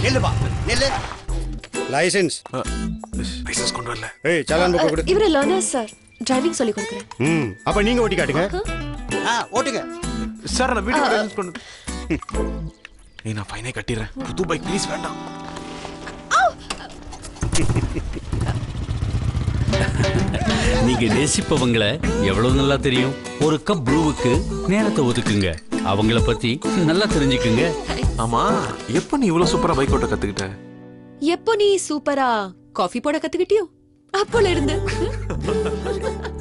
நில்லுப்பா நில்லு licence licence கொண்டு வரல ஏய் சலான் புக் கொடு இவரு லேர்னர் சார் டிரைவிங் சொல்லி கொடுக்குறேன் ம் அப்ப நீங்க ஓட்டி காட்டுங்க ஆ ஓட்டுங்க சார் நான் வீட்டுக்கு லைசன்ஸ் கொண்டு ஏய் நான் ஃபைனே கட்டிடுறேன் புது பைக் ப்ளீஸ் வேண்டாம் நீங்க நேசிப்பவங்கள எவ்வளவு நல்லா தெரியும் ஒரு கப் ப்ரூவுக்கு நேரத்தை ஒதுக்குங்க அவங்கள பத்தி நல்லா தெரிஞ்சுக்குங்க ஆமா எப்போ நீ இவ்வளவு சூப்பரா பைக் ஓட்ட கத்துக்கிட்ட எப்போ நீ சூப்பரா காஃபி போட கத்துக்கிட்டியோ அப்போல இருந்து